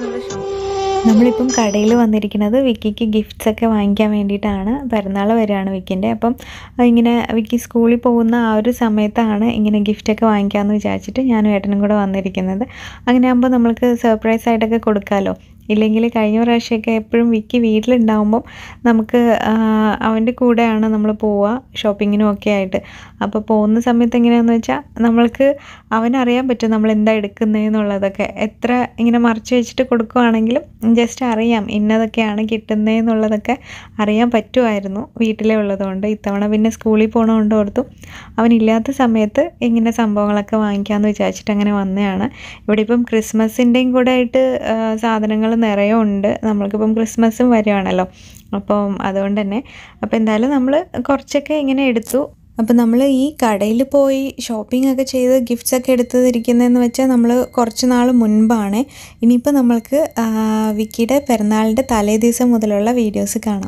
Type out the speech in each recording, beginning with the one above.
നമ്മുടെ ഷോപ്പ് നമ്മളിപ്പം കടയിൽ വന്നിരിക്കുന്നത് വിക്കിക്ക് ഗിഫ്റ്റ്സ് ഒക്കെ വാങ്ങിക്കാൻ വേണ്ടിയിട്ടാണ് പിറന്നാൾ വരികയാണ് വിക്കിൻ്റെ അപ്പം ഇങ്ങനെ വിക്കി സ്കൂളിൽ പോകുന്ന ആ ഒരു സമയത്താണ് ഇങ്ങനെ ഗിഫ്റ്റൊക്കെ വാങ്ങിക്കാമെന്ന് വിചാരിച്ചിട്ട് ഞാനും ഏട്ടനും കൂടെ വന്നിരിക്കുന്നത് അങ്ങനെ ആകുമ്പോൾ നമ്മൾക്ക് സർപ്രൈസ് ആയിട്ടൊക്കെ കൊടുക്കാമല്ലോ ഇല്ലെങ്കിൽ കഴിഞ്ഞ പ്രാവശ്യമൊക്കെ എപ്പോഴും വിക്കി വീട്ടിലുണ്ടാകുമ്പം നമുക്ക് അവൻ്റെ കൂടെയാണ് നമ്മൾ പോവുക ഷോപ്പിങ്ങിനും ഒക്കെ ആയിട്ട് അപ്പോൾ പോകുന്ന സമയത്ത് എങ്ങനെയാണെന്ന് വെച്ചാൽ നമ്മൾക്ക് അവനറിയാൻ പറ്റും നമ്മൾ എന്താ എടുക്കുന്നതെന്നുള്ളതൊക്കെ എത്ര ഇങ്ങനെ മറച്ചു വെച്ചിട്ട് കൊടുക്കുവാണെങ്കിലും ജസ്റ്റ് അറിയാം ഇന്നതൊക്കെയാണ് കിട്ടുന്നതെന്നുള്ളതൊക്കെ അറിയാൻ പറ്റുമായിരുന്നു വീട്ടിലെ ഉള്ളതുകൊണ്ട് ഇത്തവണ പിന്നെ സ്കൂളിൽ പോകണതുകൊണ്ട് ഓർത്തു അവനില്ലാത്ത സമയത്ത് ഇങ്ങനെ സംഭവങ്ങളൊക്കെ വാങ്ങിക്കാമെന്ന് വിചാരിച്ചിട്ട് അങ്ങനെ വന്നതാണ് ഇവിടെ ഇപ്പം ക്രിസ്മസിൻ്റെയും കൂടെ ആയിട്ട് സാധനങ്ങൾ നിറയെ ഉണ്ട് നമ്മൾക്കിപ്പം ക്രിസ്മസും വരുവാണല്ലോ അപ്പം അതുകൊണ്ട് തന്നെ അപ്പോൾ എന്തായാലും നമ്മൾ കുറച്ചൊക്കെ ഇങ്ങനെ എടുത്തു അപ്പോൾ നമ്മൾ ഈ കടയിൽ പോയി ഷോപ്പിംഗ് ഒക്കെ ചെയ്ത് ഗിഫ്റ്റ്സ് ഒക്കെ എടുത്തിരിക്കുന്നതെന്ന് വെച്ചാൽ നമ്മൾ കുറച്ച് നാൾ മുൻപാണ് ഇനിയിപ്പോൾ നമ്മൾക്ക് വിക്കിയുടെ പിറന്നാളിൻ്റെ തലേ ദിവസം മുതലുള്ള വീഡിയോസ് കാണാം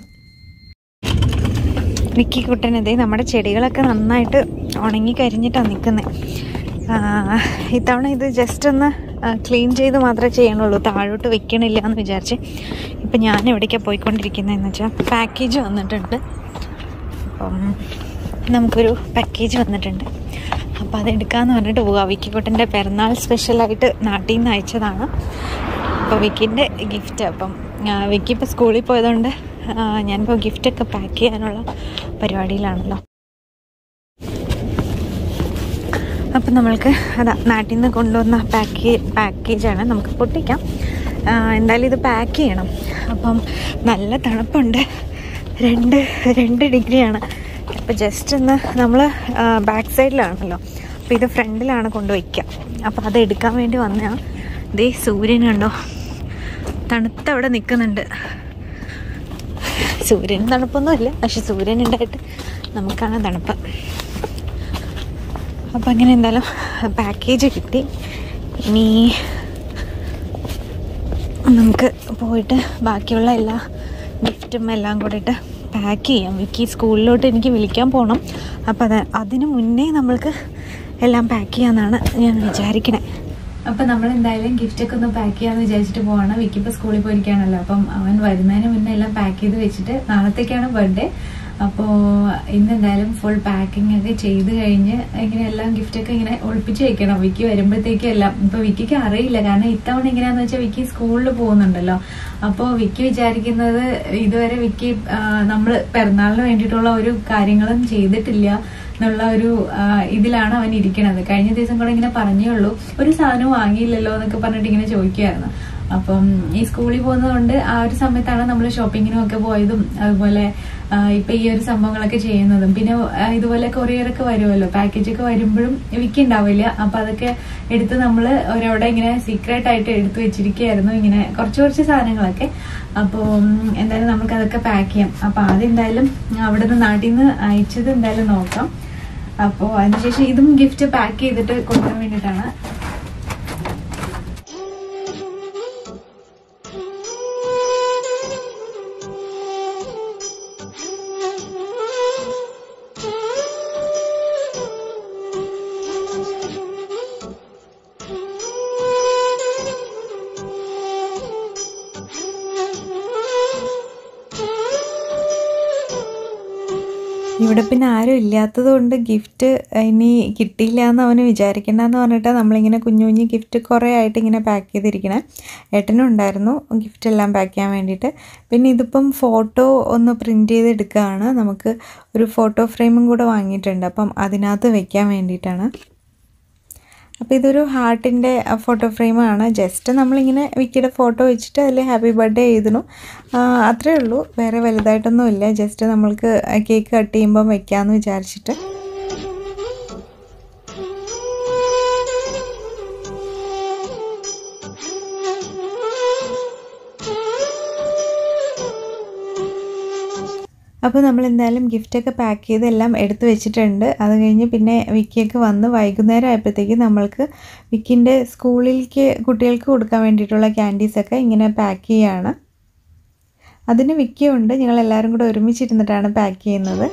വിക്കി കുട്ടനതേ നമ്മുടെ ചെടികളൊക്കെ നന്നായിട്ട് ഉണങ്ങി കരിഞ്ഞിട്ടാണ് നിൽക്കുന്നത് ഇത്തവണ ഇത് ജസ്റ്റ് ഒന്ന് ക്ലീൻ ചെയ്ത് മാത്രമേ ചെയ്യണുള്ളൂ താഴോട്ട് വെക്കണില്ല എന്ന് വിചാരിച്ച് ഇപ്പം ഞാൻ എവിടേക്കാണ് പോയിക്കൊണ്ടിരിക്കുന്നതെന്ന് വെച്ചാൽ പാക്കേജ് വന്നിട്ടുണ്ട് അപ്പം നമുക്കൊരു പാക്കേജ് വന്നിട്ടുണ്ട് അപ്പോൾ അത് എടുക്കാമെന്ന് പറഞ്ഞിട്ട് പോകാം വിക്കിക്കുട്ടൻ്റെ പിറന്നാൾ സ്പെഷ്യലായിട്ട് നാട്ടിൽ നിന്ന് അയച്ചതാണ് അപ്പോൾ വിക്കിൻ്റെ ഗിഫ്റ്റ് അപ്പം വിക്കി ഇപ്പോൾ സ്കൂളിൽ പോയതുകൊണ്ട് ഞാനിപ്പോൾ ഗിഫ്റ്റൊക്കെ പാക്ക് ചെയ്യാനുള്ള പരിപാടിയിലാണല്ലോ അപ്പം നമ്മൾക്ക് അതാ നാട്ടിൽ നിന്ന് കൊണ്ടുവന്ന പാക്കേ പാക്കേജാണ് നമുക്ക് പൊട്ടിക്കാം എന്തായാലും ഇത് പാക്ക് ചെയ്യണം അപ്പം നല്ല തണുപ്പുണ്ട് രണ്ട് രണ്ട് ഡിഗ്രിയാണ് അപ്പോൾ ജസ്റ്റ് ഒന്ന് നമ്മൾ ബാക്ക് സൈഡിലാണല്ലോ അപ്പോൾ ഇത് ഫ്രണ്ടിലാണ് കൊണ്ടുവയ്ക്കുക അപ്പോൾ അത് എടുക്കാൻ വേണ്ടി വന്നതാണ് ഇതേ സൂര്യൻ കണ്ടോ തണുത്തവിടെ നിൽക്കുന്നുണ്ട് സൂര്യൻ തണുപ്പൊന്നുമില്ല പക്ഷെ സൂര്യൻ ഉണ്ടായിട്ട് നമുക്കാണ് തണുപ്പ് അപ്പം അങ്ങനെ എന്തായാലും പാക്കേജ് കിട്ടി ഇനി നമുക്ക് പോയിട്ട് ബാക്കിയുള്ള എല്ലാ ഗിഫ്റ്റും എല്ലാം കൂടിയിട്ട് പാക്ക് ചെയ്യാം വിക്കി സ്കൂളിലോട്ട് എനിക്ക് വിളിക്കാൻ പോകണം അപ്പം അത് അതിന് മുന്നേ നമ്മൾക്ക് എല്ലാം പാക്ക് ചെയ്യാമെന്നാണ് ഞാൻ വിചാരിക്കണേ അപ്പം നമ്മൾ എന്തായാലും ഗിഫ്റ്റൊക്കെ ഒന്ന് പാക്ക് ചെയ്യാന്ന് വിചാരിച്ചിട്ട് പോവാണ് വിക്കി ഇപ്പോൾ സ്കൂളിൽ പോയിരിക്കുകയാണല്ലോ അപ്പം അവൻ വരുന്നതിന് മുന്നേ എല്ലാം പാക്ക് ചെയ്ത് വെച്ചിട്ട് നാളത്തേക്കാണ് ബർത്ത്ഡേ അപ്പോൾ ഇന്ന് എന്തായാലും ഫുൾ പാക്കിംഗ് ഒക്കെ ചെയ്ത് കഴിഞ്ഞ് ഇങ്ങനെ എല്ലാം ഗിഫ്റ്റൊക്കെ ഇങ്ങനെ ഒളിപ്പിച്ച് വെക്കണം വിക്കി വരുമ്പോഴത്തേക്കും എല്ലാം ഇപ്പൊ വിക്കിക്ക് അറിയില്ല കാരണം ഇത്തവണ എങ്ങനെയാന്ന് വെച്ചാൽ വിക്കി സ്കൂളിൽ പോകുന്നുണ്ടല്ലോ അപ്പോൾ വിക്കി വിചാരിക്കുന്നത് ഇതുവരെ വിക്കി നമ്മൾ പിറന്നാളിന് വേണ്ടിയിട്ടുള്ള ഒരു കാര്യങ്ങളും ചെയ്തിട്ടില്ല എന്നുള്ള ഒരു ഇതിലാണ് അവൻ ഇരിക്കണത് കഴിഞ്ഞ ദിവസം കൂടെ ഇങ്ങനെ പറഞ്ഞേ ഉള്ളൂ ഒരു സാധനം വാങ്ങിയില്ലല്ലോ എന്നൊക്കെ പറഞ്ഞിട്ട് ഇങ്ങനെ ചോദിക്കുമായിരുന്നു അപ്പം ഈ സ്കൂളിൽ പോകുന്നതുകൊണ്ട് ആ ഒരു സമയത്താണ് നമ്മൾ ഷോപ്പിങ്ങിനും ഒക്കെ പോയതും അതുപോലെ ഇപ്പൊ ഈ ഒരു സംഭവങ്ങളൊക്കെ ചെയ്യുന്നതും പിന്നെ ഇതുപോലെ കൊറിയർ ഒക്കെ വരുമല്ലോ പാക്കേജ് ഒക്കെ വരുമ്പോഴും വിക്കി ഉണ്ടാവില്ല അപ്പൊ അതൊക്കെ എടുത്ത് നമ്മൾ ഒരവിടെ ഇങ്ങനെ സീക്രട്ട് ആയിട്ട് എടുത്തു വെച്ചിരിക്കുകയായിരുന്നു ഇങ്ങനെ കുറച്ച് കുറച്ച് സാധനങ്ങളൊക്കെ അപ്പോൾ എന്തായാലും നമുക്ക് അതൊക്കെ പാക്ക് ചെയ്യാം അപ്പൊ ആദ്യം എന്തായാലും അവിടെ നിന്ന് നാട്ടിൽ നിന്ന് അയച്ചത് എന്തായാലും നോക്കാം അപ്പോൾ അതിനുശേഷം ഇതും ഗിഫ്റ്റ് പാക്ക് ചെയ്തിട്ട് കൊണ്ടുവരാൻ വേണ്ടിയിട്ടാണ് ഇവിടെ പിന്നെ ആരും ഇല്ലാത്തത് കൊണ്ട് ഗിഫ്റ്റ് ഇനി കിട്ടിയില്ല എന്ന് അവന് വിചാരിക്കേണ്ടെന്ന് പറഞ്ഞിട്ട് നമ്മളിങ്ങനെ കുഞ്ഞു കുഞ്ഞു ഗിഫ്റ്റ് കുറേ ആയിട്ട് ഇങ്ങനെ പാക്ക് ചെയ്തിരിക്കണേ ഏട്ടനും ഉണ്ടായിരുന്നു ഗിഫ്റ്റ് എല്ലാം പാക്ക് ചെയ്യാൻ വേണ്ടിയിട്ട് പിന്നെ ഇതിപ്പം ഫോട്ടോ ഒന്ന് പ്രിൻ്റ് ചെയ്ത് എടുക്കുകയാണ് നമുക്ക് ഒരു ഫോട്ടോ ഫ്രെയിമും കൂടെ വാങ്ങിയിട്ടുണ്ട് അപ്പം അതിനകത്ത് വെക്കാൻ വേണ്ടിയിട്ടാണ് അപ്പോൾ ഇതൊരു ഹാർട്ടിൻ്റെ ഫോട്ടോ ഫ്രെയിമാണ് ജസ്റ്റ് നമ്മളിങ്ങനെ വിക്കിയുടെ ഫോട്ടോ വെച്ചിട്ട് അതിൽ ഹാപ്പി ബർത്ത്ഡേ എഴുതണു അത്രേ ഉള്ളൂ വേറെ വലുതായിട്ടൊന്നുമില്ല ജസ്റ്റ് നമ്മൾക്ക് കേക്ക് കട്ട് ചെയ്യുമ്പം വെക്കാമെന്ന് വിചാരിച്ചിട്ട് അപ്പോൾ നമ്മൾ എന്തായാലും ഗിഫ്റ്റൊക്കെ പാക്ക് ചെയ്ത് എല്ലാം എടുത്തു വെച്ചിട്ടുണ്ട് അത് കഴിഞ്ഞ് പിന്നെ വിക്കിയൊക്കെ വന്ന് വൈകുന്നേരം ആയപ്പോഴത്തേക്കും നമ്മൾക്ക് വിക്കിൻ്റെ സ്കൂളിലേക്ക് കുട്ടികൾക്ക് കൊടുക്കാൻ വേണ്ടിയിട്ടുള്ള ക്യാൻഡീസൊക്കെ ഇങ്ങനെ പാക്ക് ചെയ്യുകയാണ് അതിന് വിക്കിയുണ്ട് ഞങ്ങൾ എല്ലാവരും കൂടെ ഒരുമിച്ചിരുന്നിട്ടാണ് പാക്ക് ചെയ്യുന്നത്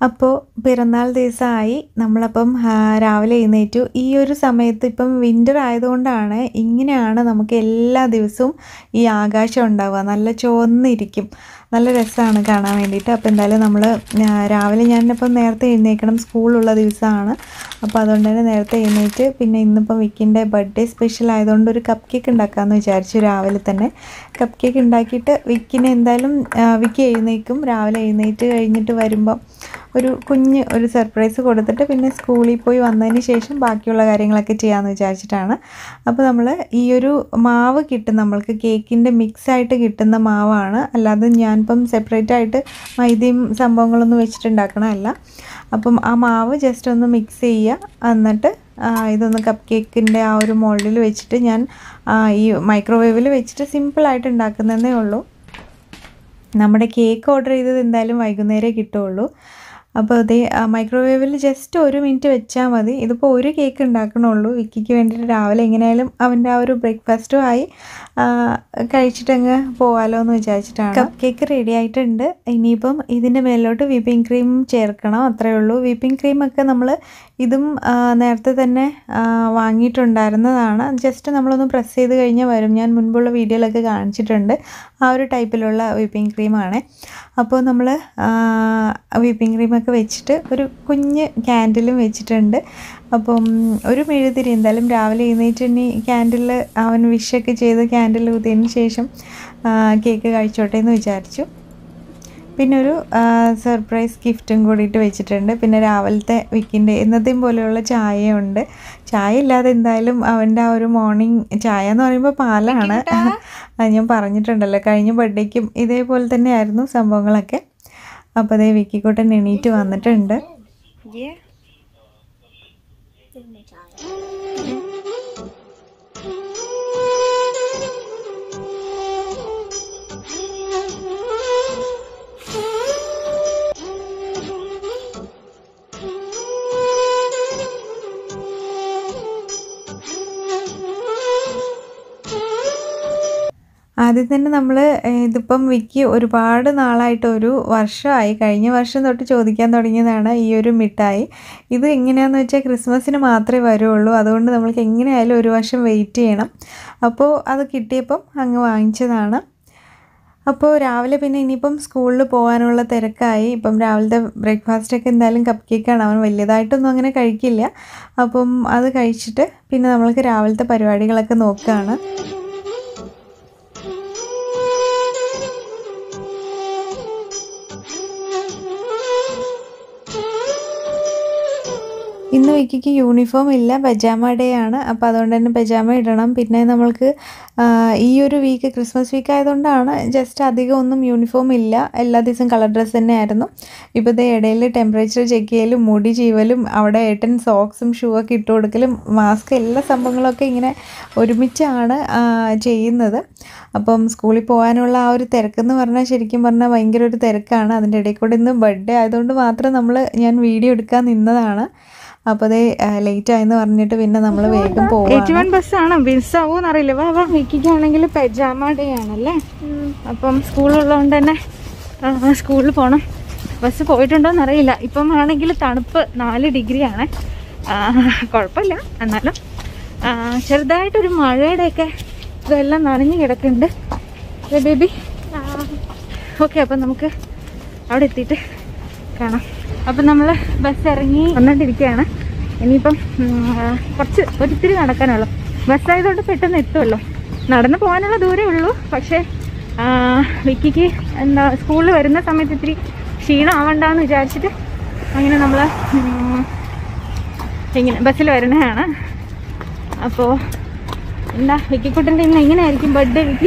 അപ്പോൾ പിറന്നാൾ ദിവസമായി നമ്മളപ്പം ആ, രാവിലെ എഴുന്നേറ്റു ഈ ഒരു സമയത്ത് ഇപ്പം വിൻ്റർ ആയതുകൊണ്ടാണ് ഇങ്ങനെയാണ് നമുക്ക് എല്ലാ ദിവസവും ഈ ആകാശം ഉണ്ടാവുക നല്ല ചുവന്നിരിക്കും നല്ല രസമാണ് കാണാൻ വേണ്ടിയിട്ട് അപ്പോൾ എന്തായാലും നമ്മൾ രാവിലെ ഞാനിപ്പം നേരത്തെ എഴുന്നേക്കണം സ്കൂളുള്ള ദിവസമാണ് അപ്പോൾ അതുകൊണ്ട് തന്നെ നേരത്തെ എഴുന്നേറ്റ് പിന്നെ ഇന്നിപ്പം വിക്കിൻ്റെ ബർത്ത്ഡേ സ്പെഷ്യൽ ആയതുകൊണ്ട് ഒരു കപ്പ് കേക്ക് ഉണ്ടാക്കാമെന്ന് വിചാരിച്ചു രാവിലെ തന്നെ കപ്പ് കേക്ക് ഉണ്ടാക്കിയിട്ട് വിക്കിന് എന്തായാലും ആ, വിക്കി എഴുന്നേക്കും രാവിലെ എഴുന്നേറ്റ് കഴിഞ്ഞിട്ട് വരുമ്പം ഒരു കുഞ്ഞ് ഒരു സർപ്രൈസ് കൊടുത്തിട്ട് പിന്നെ സ്കൂളിൽ പോയി വന്നതിന് ശേഷം ബാക്കിയുള്ള കാര്യങ്ങളൊക്കെ ചെയ്യാമെന്ന് വിചാരിച്ചിട്ടാണ് അപ്പോൾ നമ്മൾ ഈ ഒരു മാവ് കിട്ടും നമ്മൾക്ക് കേക്കിൻ്റെ മിക്സായിട്ട് കിട്ടുന്ന മാവാണ് അല്ലാതെ ഞാനിപ്പം സെപ്പറേറ്റ് ആയിട്ട് മൈദയും സംഭവങ്ങളൊന്നും വെച്ചിട്ടുണ്ടാക്കണമല്ല അപ്പം ആ മാവ് ജസ്റ്റ് ഒന്ന് മിക്സ് ചെയ്യുക എന്നിട്ട് ആ, ഇതൊന്ന് കപ്പ് കേക്കിൻ്റെ ആ ഒരു മോൾഡിൽ വെച്ചിട്ട് ഞാൻ ആ, ഈ മൈക്രോവേവിൽ വെച്ചിട്ട് സിമ്പിളായിട്ട് ഉണ്ടാക്കുന്നതേ ഉള്ളൂ നമ്മുടെ കേക്ക് ഓർഡർ ചെയ്തത് എന്തായാലും വൈകുന്നേരമേ കിട്ടുള്ളൂ അപ്പോൾ അതേ മൈക്രോവേവിൽ ജസ്റ്റ് ഒരു മിനിറ്റ് വെച്ചാൽ മതി ഇതിപ്പോൾ ഒരു കേക്ക് ഉണ്ടാക്കണുള്ളൂ വിക്കിക്ക് വേണ്ടിയിട്ട് രാവിലെ എങ്ങനെയായാലും അവൻ്റെ ആ ഒരു ബ്രേക്ക്ഫാസ്റ്റും ആയി ആ, കഴിച്ചിട്ടങ്ങ് പോകാമല്ലോ എന്ന് വിചാരിച്ചിട്ടാണ് കപ്പ് കേക്ക് റെഡി ആയിട്ടുണ്ട് ഇനിയിപ്പം ഇതിൻ്റെ മേലോട്ട് വിപ്പിംഗ് ക്രീം ചേർക്കണം അത്രയേ ഉള്ളൂ വിപ്പിംഗ് ക്രീമൊക്കെ നമ്മൾ ഇതും ആ, നേരത്തെ തന്നെ ആ, വാങ്ങിയിട്ടുണ്ടായിരുന്നതാണ് ജസ്റ്റ് നമ്മളൊന്ന് പ്രസ് ചെയ്ത് കഴിഞ്ഞാൽ വരും ഞാൻ മുൻപുള്ള വീഡിയോയിലൊക്കെ കാണിച്ചിട്ടുണ്ട് ആ ഒരു ടൈപ്പിലുള്ള വിപ്പിംഗ് ക്രീമാണ് അപ്പോൾ നമ്മൾ വിപ്പിംഗ് ക്രീമൊക്കെ വെച്ചിട്ട് ഒരു കുഞ്ഞ് ക്യാൻഡിലും വെച്ചിട്ടുണ്ട് അപ്പം ഒരു മെഴുതിരി എന്തായാലും രാവിലെ എഴുന്നേറ്റ് ഇനി ക്യാൻഡിൽ അവൻ വിഷൊക്കെ ചെയ്ത് ക്യാൻഡിൽ ഊതിയതിന് ശേഷം കേക്ക് കഴിച്ചോട്ടെ എന്ന് വിചാരിച്ചു പിന്നെ ഒരു സർപ്രൈസ് ഗിഫ്റ്റും കൂടിയിട്ട് വെച്ചിട്ടുണ്ട് പിന്നെ രാവിലത്തെ വിക്കിൻ്റെ എന്നത്തെയും പോലെയുള്ള ചായയുണ്ട് ചായ ഇല്ലാതെ എന്തായാലും അവൻ്റെ ആ ഒരു മോർണിംഗ് ചായ എന്ന് പറയുമ്പോൾ പാലാണ് അത് ഞാൻ പറഞ്ഞിട്ടുണ്ടല്ലോ കഴിഞ്ഞ ബർത്ത്ഡേക്കും ഇതേപോലെ തന്നെയായിരുന്നു സംഭവങ്ങളൊക്കെ അപ്പോൾ അതേ വിക്കിക്കോട്ടൻ എണീറ്റ് വന്നിട്ടുണ്ട് ആദ്യം തന്നെ നമ്മൾ ഇതിപ്പം വിക്കി ഒരുപാട് നാളായിട്ട് ഒരു വർഷമായി കഴിഞ്ഞ വർഷം തൊട്ട് ചോദിക്കാൻ തുടങ്ങിയതാണ് ഈ ഒരു മിഠായി ഇത് എങ്ങനെയാണെന്ന് വെച്ചാൽ ക്രിസ്മസിന് മാത്രമേ വരുള്ളൂ അതുകൊണ്ട് നമ്മൾക്ക് എങ്ങനെയായാലും ഒരു വർഷം വെയിറ്റ് ചെയ്യണം അപ്പോൾ അത് കിട്ടിയപ്പം അങ്ങ് വാങ്ങിച്ചതാണ് അപ്പോൾ രാവിലെ പിന്നെ ഇനിയിപ്പം സ്കൂളിൽ പോകാനുള്ള തിരക്കായി ഇപ്പം രാവിലത്തെ ബ്രേക്ക്ഫാസ്റ്റൊക്കെ എന്തായാലും കപ്പ് കേക്കാണ് അവൻ വലിയതായിട്ടൊന്നും അങ്ങനെ കഴിക്കില്ല അപ്പം അത് കഴിച്ചിട്ട് പിന്നെ നമ്മൾക്ക് രാവിലത്തെ പരിപാടികളൊക്കെ നോക്കുകയാണ് ഇന്ന് വിക്കിക്ക് യൂണിഫോം ഇല്ല പജാമ ഡേ ആണ് അപ്പോൾ അതുകൊണ്ട് തന്നെ പജാമ ഇടണം പിന്നെ നമ്മൾക്ക് ആ, ഈ ഒരു വീക്ക് ക്രിസ്മസ് വീക്ക് ആയതുകൊണ്ടാണ് ജസ്റ്റ് അധികം ഒന്നും യൂണിഫോം ഇല്ല എല്ലാ ദിവസവും കളർ ഡ്രസ്സ് തന്നെയായിരുന്നു ഇപ്പോൾ ദേ ഇടയിൽ ടെമ്പറേച്ചർ ചെക്ക് ചെയ്യലും മുടി ചീവലും അവിടെ ഏട്ടൻ സോക്സും ഷൂ ഒക്കെ ഇട്ട് കൊടുക്കലും മാസ്ക് എല്ലാ സംഭവങ്ങളൊക്കെ ഇങ്ങനെ ഒരുമിച്ചാണ് ആ, ചെയ്യുന്നത് അപ്പം സ്കൂളിൽ പോകാനുള്ള ആ ഒരു തിരക്കെന്ന് പറഞ്ഞാൽ ശരിക്കും പറഞ്ഞാൽ ഭയങ്കര ഒരു തിരക്കാണ് അതിൻ്റെ ഇടയിൽ കൂടെ ഇന്ന് ബർത്ത്ഡേ ആയതുകൊണ്ട് മാത്രം നമ്മൾ ഞാൻ വീഡിയോ എടുക്കാൻ നിന്നതാണ് അപ്പോൾ അതേ ലേറ്റ് ആയെന്ന് പറഞ്ഞിട്ട് പിന്നെ നമ്മൾ വേഗം എയ്റ്റി പോവാണ് വൺ ബസ്സാണ് മിസ്സാവൂന്ന് അറിയില്ല വാ വാ മിക്കിക്കാണെങ്കിൽ പെജാമ ഡേ ആണല്ലേ അപ്പം സ്കൂളുള്ളതുകൊണ്ട് തന്നെ സ്കൂളിൽ പോകണം ബസ് പോയിട്ടുണ്ടോന്ന് അറിയില്ല ഇപ്പം ആണെങ്കിൽ തണുപ്പ് നാല് ഡിഗ്രി ആണ് ആ, കുഴപ്പമില്ല എന്നാലും ആ, ചെറുതായിട്ടൊരു മഴയുടെയൊക്കെ ഇതെല്ലാം നനഞ്ഞു കിടക്കുന്നുണ്ട് ബേബി ഓക്കെ അപ്പം നമുക്ക് അവിടെ എത്തിയിട്ട് കാണാം അപ്പം നമ്മൾ ബസ് ഇറങ്ങി വന്നോണ്ടിരിക്കുകയാണ് ഇനിയിപ്പം ഉം, ആ, കുറച്ച് ഒരിത്തിരി നടക്കാനുള്ളൂ ബസ് ആയതുകൊണ്ട് പെട്ടെന്ന് എത്തുമല്ലോ നടന്നു പോകാനുള്ള ദൂരമേ ഉള്ളൂ പക്ഷേ ആ, വിക്കിക്ക് എന്താ സ്കൂളിൽ വരുന്ന സമയത്ത് ഇത്തിരി ക്ഷീണം ആവണ്ടെന്ന് വിചാരിച്ചിട്ട് അങ്ങനെ നമ്മൾ ഇങ്ങനെ ബസ്സിൽ വരുന്നതാണ് അപ്പോൾ എന്താ വിക്കിക്കുട്ടൻ്റെ ഇന്ന് എങ്ങനെയായിരിക്കും ബർത്ത്ഡേ വിക്കി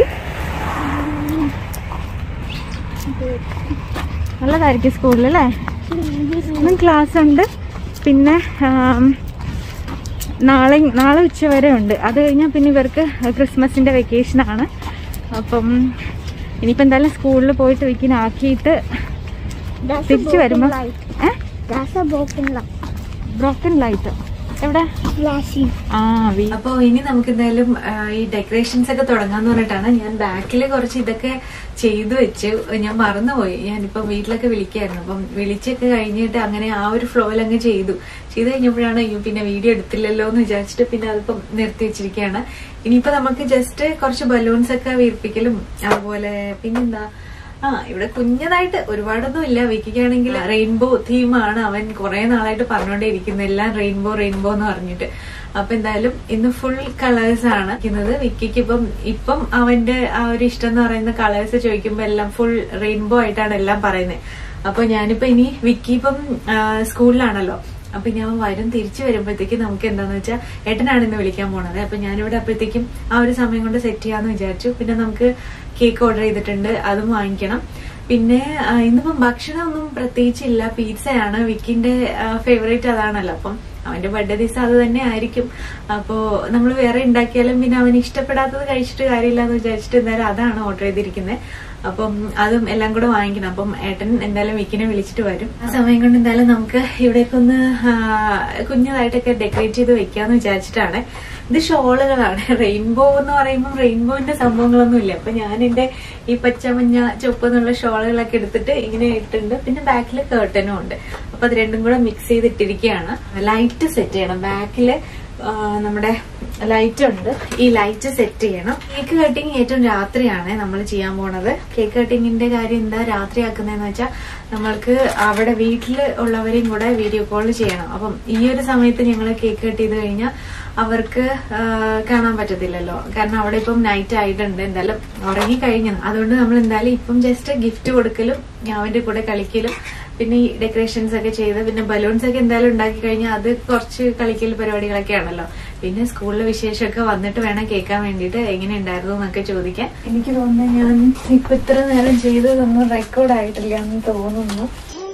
നല്ലതായിരിക്കും സ്കൂളിൽ അല്ലേ ഇന്നും ക്ലാസ് ഉണ്ട് പിന്നെ ആം, നാളെ നാളെ ഉച്ച വരെ ഉണ്ട് അത് കഴിഞ്ഞാൽ പിന്നെ ഇവർക്ക് ക്രിസ്മസിൻ്റെ വെക്കേഷനാണ് അപ്പം ഇനിയിപ്പോൾ എന്തായാലും സ്കൂളിൽ പോയിട്ട് വിക്കിനാക്കിയിട്ട് തിരിച്ചു വരുമ്പോൾ ഏ That's a broken light. Broken light എവിടെ ആ വി അപ്പൊ ഇനി നമുക്ക് എന്തായാലും ആ, ഈ ഡെക്കറേഷൻസ് ഒക്കെ തുടങ്ങാന്ന് പറഞ്ഞിട്ടാണ് ഞാൻ ബാക്കിൽ കുറച്ച് ഇതൊക്കെ ചെയ്തു വെച്ച് ഞാൻ മറന്നുപോയി ഞാനിപ്പം വീട്ടിലൊക്കെ വിളിക്കായിരുന്നു അപ്പം വിളിച്ചൊക്കെ കഴിഞ്ഞിട്ട് അങ്ങനെ ആ ഒരു ഫ്ലോയിൽ അങ്ങ് ചെയ്തു ചെയ്ത് കഴിഞ്ഞപ്പോഴാണ് അയ്യോ പിന്നെ വീഡിയോ എടുത്തില്ലല്ലോ എന്ന് വിചാരിച്ചിട്ട് പിന്നെ അതിപ്പം നിർത്തി വെച്ചിരിക്കുകയാണ് ഇനിയിപ്പോ നമുക്ക് ജസ്റ്റ് കുറച്ച് ബലൂൺസ് ഒക്കെ വീർപ്പിക്കലും അതുപോലെ പിന്നെന്താ ആ ഇവിടെ കുഞ്ഞതായിട്ട് ഒരുപാടൊന്നും ഇല്ല വിക്കിക്കാണെങ്കിൽ റെയിൻബോ തീമാണ് അവൻ കുറെ നാളായിട്ട് പറഞ്ഞുകൊണ്ടേയിരിക്കുന്നത് എല്ലാം റെയിൻബോ റെയിൻബോ എന്ന് പറഞ്ഞിട്ട് അപ്പൊ എന്തായാലും ഇന്ന് ഫുൾ കളേഴ്സ് ആണ് ഇരിക്കുന്നത് വിക്കിക്ക് ഇപ്പം ഇപ്പം അവന്റെ ആ ഒരു ഇഷ്ടം എന്ന് പറയുന്ന കളേഴ്സ് ചോദിക്കുമ്പോ എല്ലാം ഫുൾ റെയിൻബോ ആയിട്ടാണ് എല്ലാം പറയുന്നത് അപ്പൊ ഞാനിപ്പോ ഇനി വിക്കി ഇപ്പം ആ, സ്കൂളിലാണല്ലോ അപ്പൊ ഞാൻ വരും തിരിച്ചു വരുമ്പോഴത്തേക്കും നമുക്ക് എന്താന്ന് വെച്ചാൽ ഏട്ടനാണ് ഇന്ന് വിളിക്കാൻ പോണത് അപ്പൊ ഞാനിവിടെ അപ്പോഴത്തേക്കും ആ ഒരു സമയം കൊണ്ട് സെറ്റ് ചെയ്യാന്ന് വിചാരിച്ചു പിന്നെ നമുക്ക് കേക്ക് ഓർഡർ ചെയ്തിട്ടുണ്ട് അതും വാങ്ങിക്കണം പിന്നെ ആ, ഇന്നിപ്പം ഭക്ഷണമൊന്നും പ്രത്യേകിച്ചില്ല പിസ്സയാണ് വിക്കിന്റെ ഫേവറേറ്റ് അതാണല്ലോ അപ്പം അവന്റെ ബർത്ത്ഡേ ദിവസം അത് തന്നെ ആയിരിക്കും അപ്പോ നമ്മൾ വേറെ ഉണ്ടാക്കിയാലും പിന്നെ അവന് ഇഷ്ടപ്പെടാത്തത് കഴിച്ചിട്ട് കാര്യമില്ല എന്ന് വിചാരിച്ചിട്ട് എന്തായാലും അതാണ് ഓർഡർ ചെയ്തിരിക്കുന്നത് അപ്പം അതും എല്ലാം കൂടെ വാങ്ങിക്കണം അപ്പം ഏട്ടൻ എന്തായാലും വിക്കിനെ വിളിച്ചിട്ട് വരും ആ സമയം കൊണ്ട് എന്തായാലും നമുക്ക് ഇവിടേക്ക് ഒന്ന് ആ, കുഞ്ഞതായിട്ടൊക്കെ ഡെക്കറേറ്റ് ചെയ്ത് വെക്കാന്ന് വിചാരിച്ചിട്ടാണ് ഇത് ഷോളുകളാണ് റെയിൻബോ എന്ന് പറയുമ്പോൾ റെയിൻബോന്റെ സംഭവങ്ങളൊന്നും ഇല്ല അപ്പൊ ഞാൻ എന്റെ ഈ പച്ച മഞ്ഞ ചുവപ്പ് എന്നുള്ള ഷോളുകളൊക്കെ എടുത്തിട്ട് ഇങ്ങനെ ഇട്ടുണ്ട് പിന്നെ ബാക്കിൽ കേർട്ടനും ഉണ്ട് അപ്പൊ അത് രണ്ടും കൂടെ മിക്സ് ചെയ്തിട്ടിരിക്കുകയാണ് ലൈറ്റ് സെറ്റ് ചെയ്യണം ബാക്കില് ആ, നമ്മുടെ ലൈറ്റ് ഉണ്ട് ഈ ലൈറ്റ് സെറ്റ് ചെയ്യണം കേക്ക് കട്ടിങ് ഏറ്റവും രാത്രിയാണ് നമ്മൾ ചെയ്യാൻ പോണത് കേക്ക് കട്ടിങ്ങിന്റെ കാര്യം എന്താ രാത്രി ആക്കുന്നതെന്ന് വെച്ചാൽ നമ്മൾക്ക് അവിടെ വീട്ടിൽ ഉള്ളവരെയും കൂടെ വീഡിയോ കോൾ ചെയ്യണം അപ്പം ഈ ഒരു സമയത്ത് ഞങ്ങൾ കേക്ക് കട്ട് ചെയ്ത് കഴിഞ്ഞാൽ അവർക്ക് ആ, കാണാൻ പറ്റത്തില്ലല്ലോ കാരണം അവിടെ ഇപ്പം നൈറ്റ് ആയിട്ടുണ്ട് എന്തായാലും ഉറങ്ങി കഴിഞ്ഞു അതുകൊണ്ട് നമ്മൾ എന്തായാലും ഇപ്പം ജസ്റ്റ് ഗിഫ്റ്റ് കൊടുക്കലും അവന്റെ കൂടെ കളിക്കലും പിന്നെ ഈ ഡെക്കറേഷൻസ് ഒക്കെ ചെയ്ത് പിന്നെ ബലൂൺസ് ഒക്കെ എന്തായാലും ഉണ്ടാക്കി കഴിഞ്ഞാൽ അത് കുറച്ച് കളിക്കൽ പരിപാടികളൊക്കെ ആണല്ലോ പിന്നെ സ്കൂളിലെ വിശേഷമൊക്കെ വന്നിട്ട് വേണം കേൾക്കാൻ വേണ്ടിയിട്ട് എങ്ങനെ ഉണ്ടായിരുന്നു എന്നൊക്കെ ചോദിക്കാൻ എനിക്ക് തോന്നുന്നു ഞാൻ ഇപ്പൊ ഇത്ര നേരം ചെയ്തതൊന്നും റെക്കോർഡ് ആയിട്ടില്ല എന്ന് തോന്നുന്നു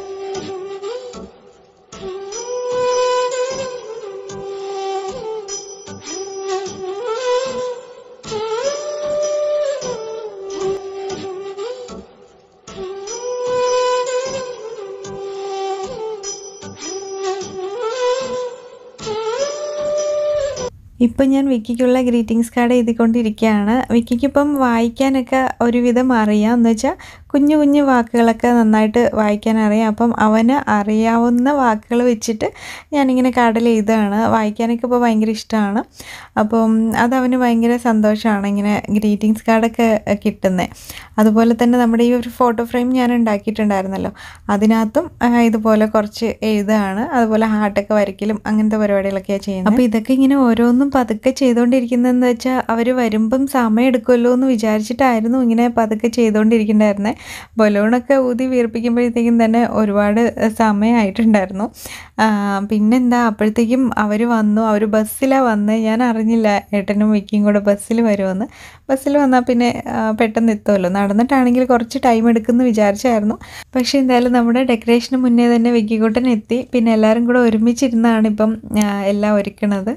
ഇപ്പം ഞാൻ വിക്കിക്കുള്ള ഗ്രീറ്റിംഗ്സ് കാർഡ് എഴുതിക്കൊണ്ടിരിക്കുകയാണ് വിക്കിക്ക് ഇപ്പം വായിക്കാനൊക്കെ ഒരുവിധം അറിയാം എന്ന് വെച്ചാൽ കുഞ്ഞു കുഞ്ഞു വാക്കുകളൊക്കെ നന്നായിട്ട് വായിക്കാൻ അറിയാം അപ്പം അവന് അറിയാവുന്ന വാക്കുകൾ വെച്ചിട്ട് ഞാനിങ്ങനെ കാർഡിൽ എഴുതുകയാണ് വായിക്കാനൊക്കെ ഇപ്പോൾ ഭയങ്കര ഇഷ്ടമാണ് അപ്പം അതവന് ഭയങ്കര സന്തോഷമാണ് ഇങ്ങനെ ഗ്രീറ്റിംഗ്സ് കാർഡൊക്കെ കിട്ടുന്നത് അതുപോലെ തന്നെ നമ്മുടെ ഈ ഒരു ഫോട്ടോ ഫ്രെയിം ഞാൻ ഉണ്ടാക്കിയിട്ടുണ്ടായിരുന്നല്ലോ അതിനകത്തും ആ, ഇതുപോലെ കുറച്ച് എഴുതുകയാണ് അതുപോലെ ഹാർട്ടൊക്കെ വരയ്ക്കലും അങ്ങനത്തെ പരിപാടികളൊക്കെയാണ് ചെയ്യുന്നത് അപ്പോൾ ഇതൊക്കെ ഇങ്ങനെ ഓരോന്നും പതുക്കെ ചെയ്തുകൊണ്ടിരിക്കുന്നതെന്ന് വെച്ചാൽ അവർ വരുമ്പം സമയം എടുക്കുമല്ലോ എന്ന് വിചാരിച്ചിട്ടായിരുന്നു ഇങ്ങനെ പതുക്കെ ചെയ്തുകൊണ്ടിരിക്കണ്ടായിരുന്നത് ബലൂണൊക്കെ ഊതി വീർപ്പിക്കുമ്പോഴത്തേക്കും തന്നെ ഒരുപാട് സമയമായിട്ടുണ്ടായിരുന്നു ആ, പിന്നെന്താ അപ്പോഴത്തേക്കും അവർ വന്നു അവർ ബസ്സിലാണ് വന്ന് ഞാൻ അറിഞ്ഞില്ല ഏട്ടനും വിക്കിയും കൂടെ ബസ്സിൽ വരുമെന്ന് ബസ്സിൽ വന്നാൽ പിന്നെ ആ, പെട്ടെന്ന് എത്തുമല്ലോ നടന്നിട്ടാണെങ്കിൽ കുറച്ച് ടൈം എടുക്കുമെന്ന് വിചാരിച്ചായിരുന്നു പക്ഷേ എന്തായാലും നമ്മുടെ ഡെക്കറേഷന് മുന്നേ തന്നെ വിക്കിക്കൂട്ടൻ എത്തി പിന്നെ എല്ലാവരും കൂടെ ഒരുമിച്ചിരുന്നാണ് ഇപ്പം ആ, എല്ലാം ഒരുക്കണത്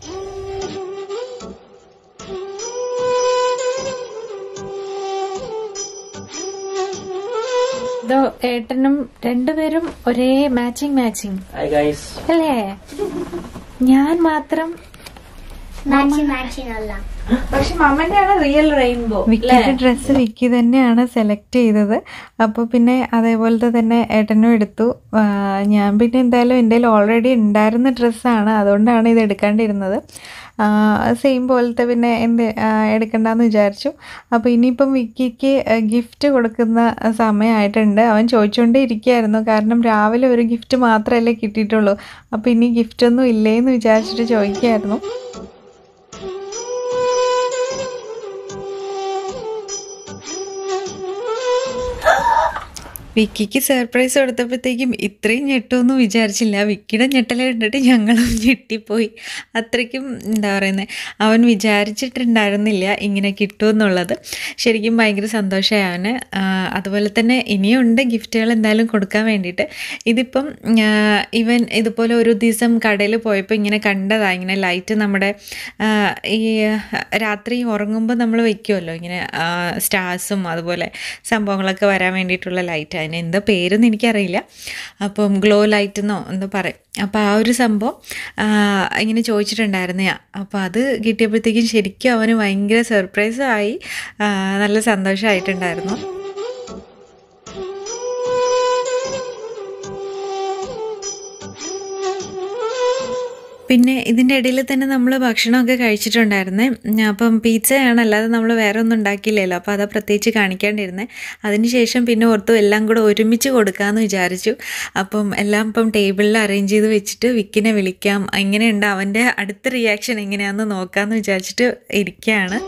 ഇതോ ഏട്ടനും രണ്ടുപേരും ഒരേ മാച്ചിങ് മാച്ചിങ് Hi guys. അല്ലേ ഞാൻ മാത്രം മാച്ചിങ് മാച്ചിങ് അല്ല പക്ഷെ മമ്മന്റെയാണ് റിയൽ റെയിൻബോ വിക്കിയുടെ ഡ്രസ്സ് വിക്കി തന്നെയാണ് സെലക്ട് ചെയ്തത് അപ്പോൾ പിന്നെ അതേപോലത്തെ തന്നെ ഏട്ടനും എടുത്തു ആ, ഞാൻ പിന്നെ എന്തായാലും എൻ്റെ കയ്യിൽ ഓൾറെഡി ഉണ്ടായിരുന്ന ഡ്രസ്സാണ് അതുകൊണ്ടാണ് ഇത് എടുക്കാണ്ടിരുന്നത് സെയിം പോലത്തെ പിന്നെ എന്ത് ആ, എടുക്കണ്ടെന്ന് വിചാരിച്ചു അപ്പോൾ ഇനിയിപ്പം വിക്കിക്ക് ഗിഫ്റ്റ് കൊടുക്കുന്ന സമയമായിട്ടുണ്ട് അവൻ ചോദിച്ചുകൊണ്ടേ ഇരിക്കുകയായിരുന്നു കാരണം രാവിലെ ഒരു ഗിഫ്റ്റ് മാത്രമല്ലേ കിട്ടിയിട്ടുള്ളൂ അപ്പോൾ ഇനി ഗിഫ്റ്റൊന്നും ഇല്ലേന്ന് വിചാരിച്ചിട്ട് ചോദിക്കുകയായിരുന്നു വിക്കിക്ക് സർപ്രൈസ് കൊടുത്തപ്പോഴത്തേക്കും ഇത്രയും ഞെട്ടുമെന്ന് വിചാരിച്ചില്ല വിക്കിയുടെ ഞെട്ടൽ കണ്ടിട്ട് ഞങ്ങളും ഞെട്ടിപ്പോയി അത്രയ്ക്കും എന്താ പറയുന്നത് അവൻ വിചാരിച്ചിട്ടുണ്ടായിരുന്നില്ല ഇങ്ങനെ കിട്ടുമെന്നുള്ളത് ശരിക്കും ഭയങ്കര സന്തോഷമായി അവന് ആ, അതുപോലെ തന്നെ ഇനിയുണ്ട് ഗിഫ്റ്റുകൾ എന്തായാലും കൊടുക്കാൻ വേണ്ടിയിട്ട് ഇതിപ്പം ആ, ഇവൻ ഇതുപോലെ ഒരു ദിവസം കടയിൽ പോയപ്പോൾ ഇങ്ങനെ കണ്ടതാണ് ഇങ്ങനെ ലൈറ്റ് നമ്മുടെ ആ, ഈ രാത്രി ഉറങ്ങുമ്പോൾ നമ്മൾ വെക്കുമല്ലോ ഇങ്ങനെ സ്റ്റാർസും അതുപോലെ സംഭവങ്ങളൊക്കെ വരാൻ വേണ്ടിയിട്ടുള്ള ലൈറ്റ് അതിന് എന്താ പേരെന്ന് എനിക്കറിയില്ല അപ്പം ഗ്ലോ ലൈറ്റ് എന്നോ എന്തോ പറയും അപ്പോൾ ആ ഒരു സംഭവം ആ, ഇങ്ങനെ ചോദിച്ചിട്ടുണ്ടായിരുന്നു ഞാൻ അപ്പോൾ അത് കിട്ടിയപ്പോഴത്തേക്കും ശരിക്കും അവന് ഭയങ്കര സർപ്രൈസായി നല്ല സന്തോഷമായിട്ടുണ്ടായിരുന്നു പിന്നെ ഇതിൻ്റെ ഇടയിൽ തന്നെ നമ്മൾ ഭക്ഷണമൊക്കെ കഴിച്ചിട്ടുണ്ടായിരുന്നേ ഉം, അപ്പം പിzzയാണ് അല്ലാതെ നമ്മൾ വേറെ ഒന്നും ഉണ്ടാക്കിയില്ലല്ലോ അപ്പോൾ അത് പ്രത്യേകിച്ച് കാണിക്കാണ്ടിരുന്നേ അതിനുശേഷം പിന്നെ ഓർത്തു എല്ലാം കൂടെ ഒരുമിച്ച് കൊടുക്കാമെന്ന് വിചാരിച്ചു അപ്പം എല്ലാം ഇപ്പം ടേബിളിൽ അറേഞ്ച് ചെയ്ത് വെച്ചിട്ട് വിക്കിനെ വിളിക്കാം എങ്ങനെയുണ്ട് അവൻ്റെ അടുത്ത റിയാക്ഷൻ എങ്ങനെയാണെന്ന് നോക്കാമെന്ന് വിചാരിച്ചിട്ട് ഇരിക്കുകയാണ്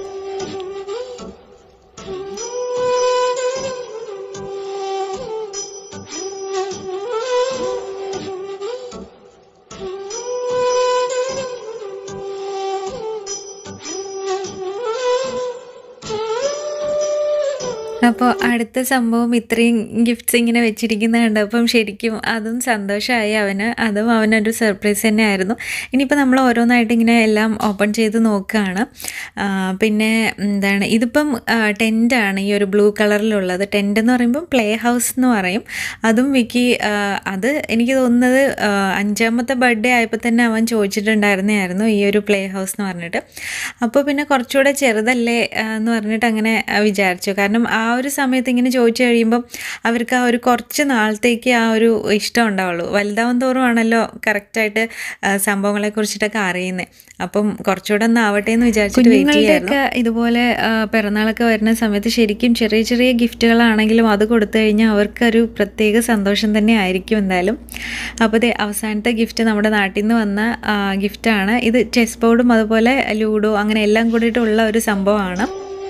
അപ്പോൾ അടുത്ത സംഭവം ഇത്രയും ഗിഫ്റ്റ്സ് ഇങ്ങനെ വെച്ചിരിക്കുന്ന കണ്ടപ്പം ശരിക്കും അതും സന്തോഷമായി അവന് അതും അവനൊരു സർപ്രൈസ് തന്നെയായിരുന്നു ഇനിയിപ്പോൾ നമ്മൾ ഓരോന്നായിട്ട് ഇങ്ങനെ എല്ലാം ഓപ്പൺ ചെയ്ത് നോക്കുകയാണ് ആ, പിന്നെ എന്താണ് ഇതിപ്പം ടെൻ്റാണ് ഈ ഒരു ബ്ലൂ കളറിലുള്ളത് ടെൻ്റ് എന്ന് പറയുമ്പം പ്ലേ ഹൗസ് എന്ന് പറയും അതും വിക്കി ആ, അത് എനിക്ക് തോന്നുന്നത് ആ, അഞ്ചാമത്തെ ബർത്ത്ഡേ ആയപ്പോൾ തന്നെ അവൻ ചോദിച്ചിട്ടുണ്ടായിരുന്നതായിരുന്നു ഈ ഒരു പ്ലേ ഹൗസ് എന്ന് പറഞ്ഞിട്ട് അപ്പോൾ പിന്നെ കുറച്ചുകൂടെ ചെറുതല്ലേ ആ, എന്ന് പറഞ്ഞിട്ട് അങ്ങനെ ആ, വിചാരിച്ചു കാരണം ആ ഒരു സമയത്ത് ഇങ്ങനെ ചോദിച്ചു കഴിയുമ്പം അവർക്ക് ആ ഒരു കുറച്ച് നാളത്തേക്ക് ആ ഒരു ഇഷ്ടം ഉണ്ടാവുള്ളൂ വലുതാവും തോറും ആണല്ലോ കറക്റ്റായിട്ട് സംഭവങ്ങളെ കുറിച്ചിട്ടൊക്കെ അറിയുന്നത് അപ്പം കുറച്ചുകൂടെ ഒന്ന് ആവട്ടെ എന്ന് വിചാരിച്ചിട്ട് വെയിറ്റ് ചെയ്യാറുണ്ട് ഇതുപോലെ ആ, പിറന്നാളൊക്കെ വരുന്ന സമയത്ത് ശരിക്കും ചെറിയ ചെറിയ ഗിഫ്റ്റുകളാണെങ്കിലും അത് കൊടുത്തു കഴിഞ്ഞാൽ അവർക്കൊരു പ്രത്യേക സന്തോഷം തന്നെ ആയിരിക്കും എന്തായാലും അപ്പോൾ ദേ അവസാനത്തെ ഗിഫ്റ്റ് നമ്മുടെ നാട്ടിൽ നിന്ന് വന്ന ആ, ഗിഫ്റ്റാണ് ഇത് ചെസ് ബോർഡും അതുപോലെ ലൂഡോ അങ്ങനെ എല്ലാം കൂടിയിട്ടുള്ള ഒരു സംഭവമാണ്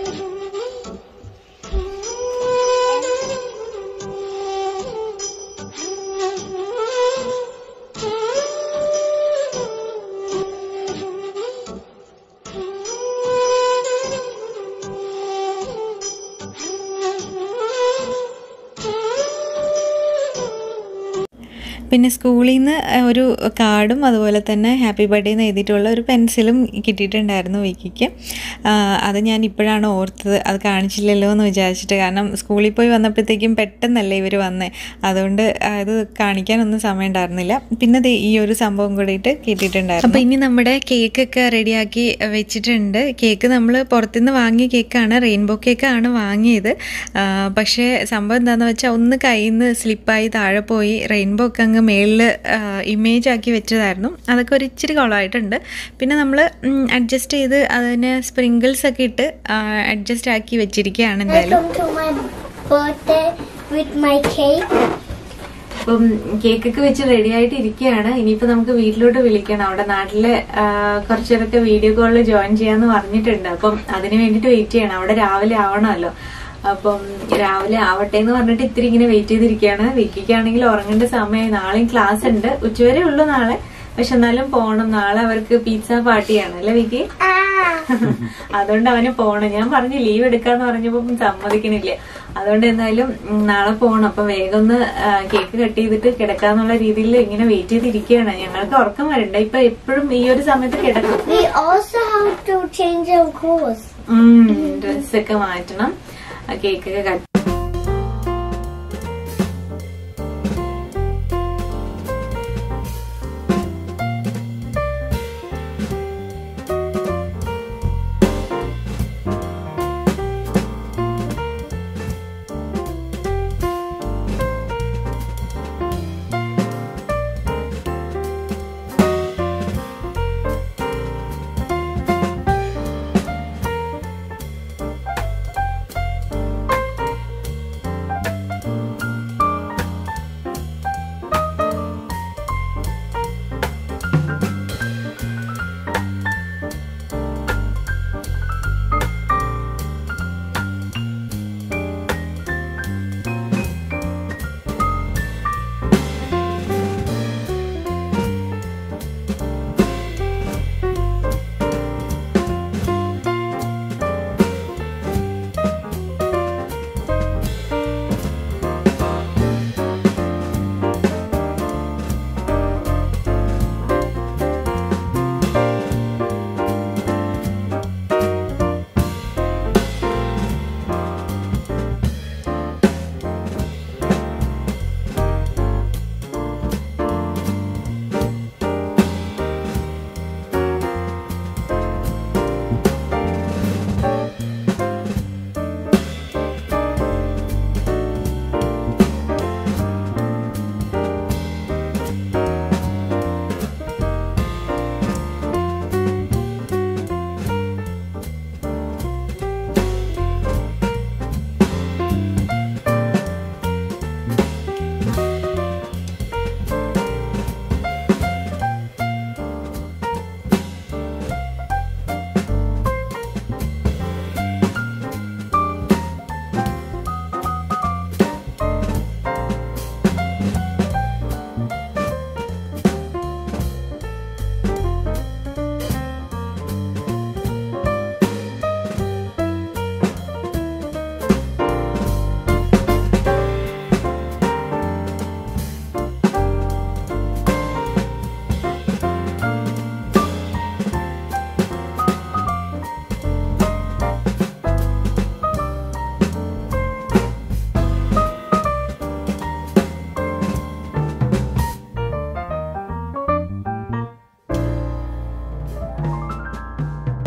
പിന്നെ സ്കൂളിൽ നിന്ന് ഒരു കാർഡും അതുപോലെ തന്നെ ഹാപ്പി ബർത്ത്ഡേ എന്ന് എഴുതിയിട്ടുള്ള ഒരു പെൻസിലും കിട്ടിയിട്ടുണ്ടായിരുന്നു വിക്കിക്ക് ആ, അത് ഞാൻ ഇപ്പോഴാണ് ഓർത്തത് അത് കാണിച്ചില്ലല്ലോ എന്ന് വിചാരിച്ചിട്ട് കാരണം സ്കൂളിൽ പോയി വന്നപ്പോഴത്തേക്കും പെട്ടെന്നല്ലേ ഇവർ വന്നേ അതുകൊണ്ട് അത് കാണിക്കാനൊന്നും സമയം ഉണ്ടായിരുന്നില്ല പിന്നെ ദേ ഈ ഒരു സംഭവം കൂടിയിട്ട് കിട്ടിയിട്ടുണ്ടായിരുന്നു അപ്പോൾ ഇനി നമ്മുടെ കേക്കൊക്കെ റെഡിയാക്കി വെച്ചിട്ടുണ്ട് കേക്ക് നമ്മൾ പുറത്തുനിന്ന് വാങ്ങിയ കേക്കാണ് റെയിൻബോ കേക്കാണ് വാങ്ങിയത് ആ, പക്ഷേ സംഭവം എന്താണെന്ന് വെച്ചാൽ ഒന്ന് കയ്യിൽ നിന്ന് സ്ലിപ്പായി താഴെ പോയി റെയിൻബോ ഒക്കെ അങ്ങ് മേളിൽ ഇമേജ് ആക്കി വെച്ചതായിരുന്നു അതൊക്കെ ഒരു ഇച്ചിരി കുളമായിട്ടുണ്ട് പിന്നെ നമ്മൾ അഡ്ജസ്റ്റ് ചെയ്ത് അതിന് സ്പ്രിങ്കിൾസ് ഒക്കെ ഇട്ട് അഡ്ജസ്റ്റ് ആക്കി വെച്ചിരിക്കുകയാണ് എന്തായാലും Welcome to my birthday with my cake. അപ്പം കേക്കൊക്കെ വെച്ച് റെഡി ആയിട്ട് ഇരിക്കുകയാണ് ഇനിയിപ്പോ നമുക്ക് വീട്ടിലോട്ട് വിളിക്കണം അവിടെ നാട്ടില് ആ, കുറച്ചേരൊക്കെ വീഡിയോ കോളിൽ ജോയിൻ ചെയ്യാന്ന് പറഞ്ഞിട്ടുണ്ട് അപ്പം അതിന് വേണ്ടിട്ട് വെയിറ്റ് ചെയ്യണം അവിടെ രാവിലെ ആവണമല്ലോ അപ്പം രാവിലെ ആവട്ടെ എന്ന് പറഞ്ഞിട്ട് ഇത്തിരി ഇങ്ങനെ വെയിറ്റ് ചെയ്തിരിക്കുകയാണ് വിക്കിക്കാണെങ്കിൽ ഉറങ്ങേണ്ട സമയം നാളെയും ക്ലാസ് ഉണ്ട് ഉച്ചവരെ ഉള്ളൂ നാളെ പക്ഷെ എന്നാലും പോണം നാളെ അവർക്ക് പിസ്സ പാർട്ടിയാണ് അല്ലേ വിക്കി അതുകൊണ്ട് അവന് പോണം ഞാൻ പറഞ്ഞു ലീവ് എടുക്കാന്ന് പറഞ്ഞപ്പോ സമ്മതിക്കണില്ല അതുകൊണ്ട് എന്തായാലും ഉം, നാളെ പോണം അപ്പൊ വേഗം ഒന്ന് കേക്ക് കട്ട് ചെയ്തിട്ട് കിടക്കാന്നുള്ള രീതിയിൽ ഇങ്ങനെ വെയിറ്റ് ചെയ്തിരിക്കുകയാണ് ഞങ്ങൾക്ക് ഉറക്കം വരണ്ട ഇപ്പൊ എപ്പോഴും ഈ ഒരു സമയത്ത് കിടക്കും We also have to change our clothes. ഡ്രസ്സൊക്കെ മാറ്റണം കേക്കൊക്കെ കട്ട്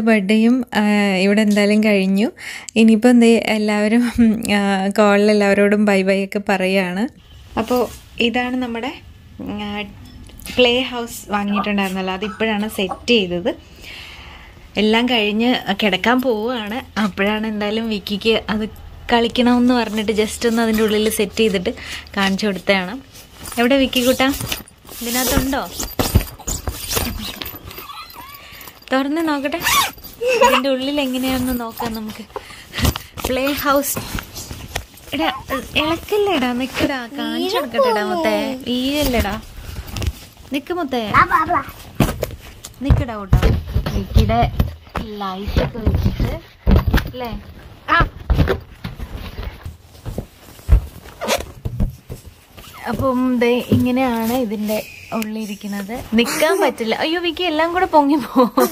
ബർത്ത്ഡേയും ഇവിടെ എന്തായാലും കഴിഞ്ഞു ഇനിയിപ്പോൾ എന്തേ എല്ലാവരും കോളിൽ എല്ലാവരോടും ബൈ ബൈ ഒക്കെ പറയുകയാണ് അപ്പോൾ ഇതാണ് നമ്മുടെ പ്ലേ ഹൗസ് വാങ്ങിയിട്ടുണ്ടായിരുന്നല്ലോ അതിപ്പോഴാണ് സെറ്റ് ചെയ്തത് എല്ലാം കഴിഞ്ഞ് കിടക്കാൻ പോവുകയാണ് അപ്പോഴാണ് എന്തായാലും വിക്കിക്ക് അത് കളിക്കണമെന്ന് പറഞ്ഞിട്ട് ജസ്റ്റ് ഒന്ന് അതിൻ്റെ ഉള്ളിൽ സെറ്റ് ചെയ്തിട്ട് കാണിച്ചു കൊടുത്തതാണ് എവിടെ വിക്കി കൂട്ടാ ഇതിനകത്തുണ്ടോ തുറന്ന് നോക്കട്ടെ ഇതിൻ്റെ ഉള്ളിൽ എങ്ങനെയാണെന്ന് നോക്കാം നമുക്ക് പ്ലേ ഹൗസ് എടാ ഇളക്കല്ലേടാ നിക്കടാ കാണിച്ചു കൊടുക്കട്ടെടാ മുത്തേ വീഴല്ലേടാ നിക്ക് മുത്തേ നിക്കടാ കൂട്ടാ വിക്കിയുടെ ലൈറ്റ് ഒക്കെ വെച്ചിട്ട് അല്ലേ അപ്പം ദേ ഇങ്ങനെയാണ് ഇതിന്റെ ഉള്ളിരിക്കുന്നത് നിക്കാൻ പറ്റില്ല അയ്യോ വിക്കി എല്ലാം കൂടെ പൊങ്ങി പോകും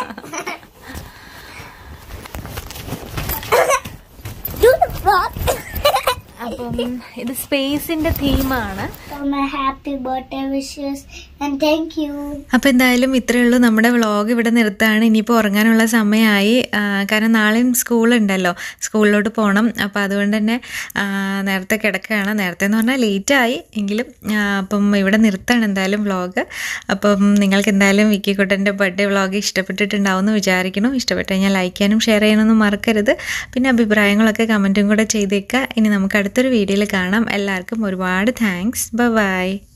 Do the frog. അപ്പം ഇത് സ്പേസിന്റെ തീമാണ് so my happy birthday wishes and thank you. അപ്പോൾ എന്തായാലും ഇത്രയേ ഉള്ളൂ നമ്മുടെ വ്ളോഗ് ഇവിടെ നിർത്താണ് ഇനിയിപ്പോൾ ഉറങ്ങാനുള്ള സമയമായി ആ, കാരണം നാളെയും സ്കൂളുണ്ടല്ലോ സ്കൂളിലോട്ട് പോകണം അപ്പോൾ അതുകൊണ്ട് തന്നെ ആ, നേരത്തെ കിടക്കുകയാണ് നേരത്തെ എന്ന് പറഞ്ഞാൽ ലേറ്റായി എങ്കിലും ആ, അപ്പം ഇവിടെ നിർത്താണ് എന്തായാലും വ്ളോഗ് അപ്പം നിങ്ങൾക്ക് എന്തായാലും വിക്കിക്കുട്ടൻ്റെ ബർത്ത്ഡേ വ്ളോഗ് ഇഷ്ടപ്പെട്ടിട്ടുണ്ടാവും എന്ന് വിചാരിക്കണം ഇഷ്ടപ്പെട്ട് കഴിഞ്ഞാൽ ലൈക്ക് ചെയ്യാനും ഷെയർ ചെയ്യാനൊന്നും മറക്കരുത് പിന്നെ അഭിപ്രായങ്ങളൊക്കെ കമൻറ്റും കൂടെ ചെയ്തേക്കുക ഇനി നമുക്ക് അടുത്തൊരു വീഡിയോയിൽ കാണാം എല്ലാവർക്കും ഒരുപാട് താങ്ക്സ് ബൈ